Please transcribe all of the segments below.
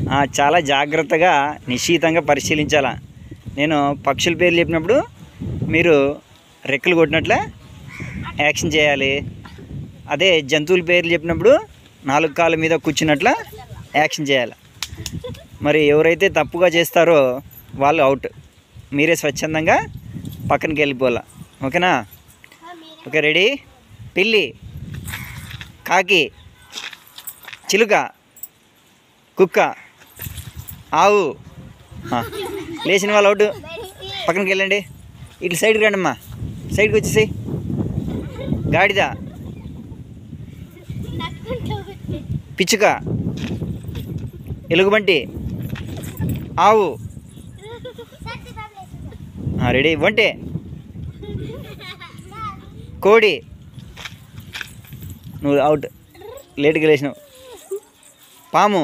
ఆ, చాలా జాగ్రత్తగా నిశ్చితంగా పరిశీలించాలా నేను పక్షుల పేర్లు చెప్పినప్పుడు మీరు రెక్కలు కొట్టినట్లే యాక్షన్ చేయాలి అదే జంతువుల పేర్లు చెప్పినప్పుడు నాలుగు కాళ్ళ మీద కూర్చున్నట్ల యాక్షన్ చేయాలి మరి ఎవరైతే తప్పుగా చేస్తారో వాళ్ళు అవుట్ మీరే స్వచ్ఛందంగా పక్కనకి వెళ్ళిపోవాలా ఓకేనా ఓకే రెడీ పిల్లి కాకి చిలుక కుక్క ఆవు ఆ, లేచిన వాళ్ళు అవుట్ పక్కనకి వెళ్ళండి ఇటు సైడ్కి రండి అమ్మా సైడ్కి వచ్చేసి గాడిద పిచ్చుక ఎలుగుబంటి ఆవు ఆ, రెడీ వంటే కోడి నువ్వు అవుట్ లేట్గా లేచినావు పాము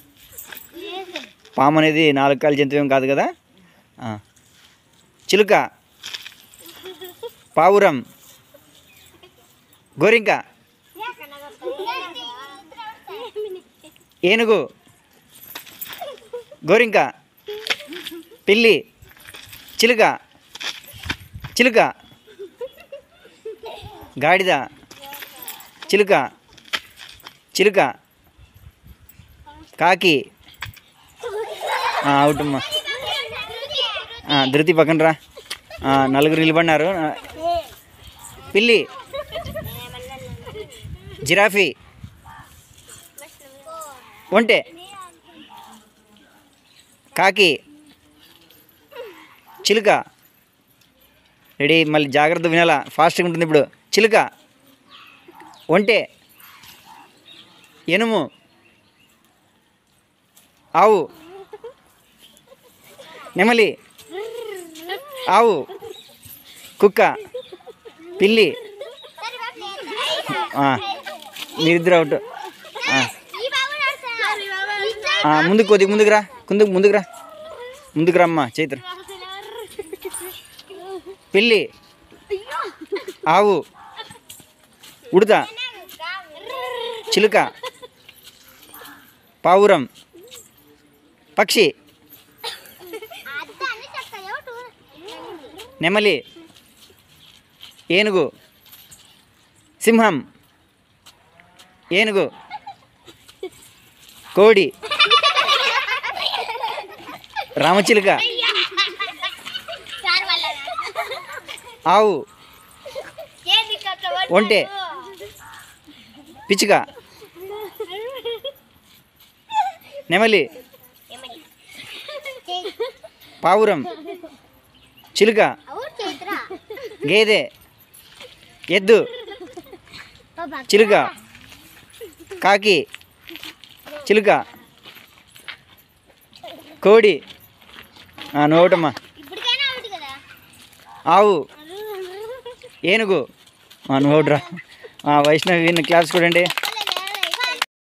పాము అనేది నాలుగు కాలు జంతువు ఏం కాదు కదా ఆ. చిలుక పావురం గోరింక ఏనుగు గోరింక పిల్లి చిలుక చిలుక గాడిద చిలుక చిలుక కాకి ఆ, అవుట్ అమ్మా ఆ, ధృతి పక్కన రా ఆ, నలుగురు నిలబడినారు ఆ, పిల్లి జిరాఫీ ఒంటె కాకి చిలుక రెడీ మళ్ళీ జాగ్రత్త వినాలా ఫాస్ట్గా ఉంటుంది ఇప్పుడు చిలుక ఒంటె ఎనుము ఆవు నెమలి ఆవు కుక్క పిల్లి ఆ, మీరిద్దరు అవుట్ ఆ, ఆ, ముందుకు కొద్దిగా ముందుకు రా ముందుకు ముందుకు రా ముందుకు రమ్మా చైత్ర పిల్లి ఆవు ఉడత చిలుక పావురం పక్షి నెమలి ఏనుగు సింహం ఏనుగు కోడి రామచిలుక ఆవు ఒంటె పిచ్చుక నెమలి పావురం చిలుక గేదె ఎద్దు చిలుక కాకి చిలుక కోడి ఆ, నువ్వు ఒకటమ్మా ఇప్పటికైనా అవుట్ కదా ఆవు ఏనుగు ఆ, నువ్వు ఒకటి రా ఆ, వైష్ణవి క్లాస్ చూడండి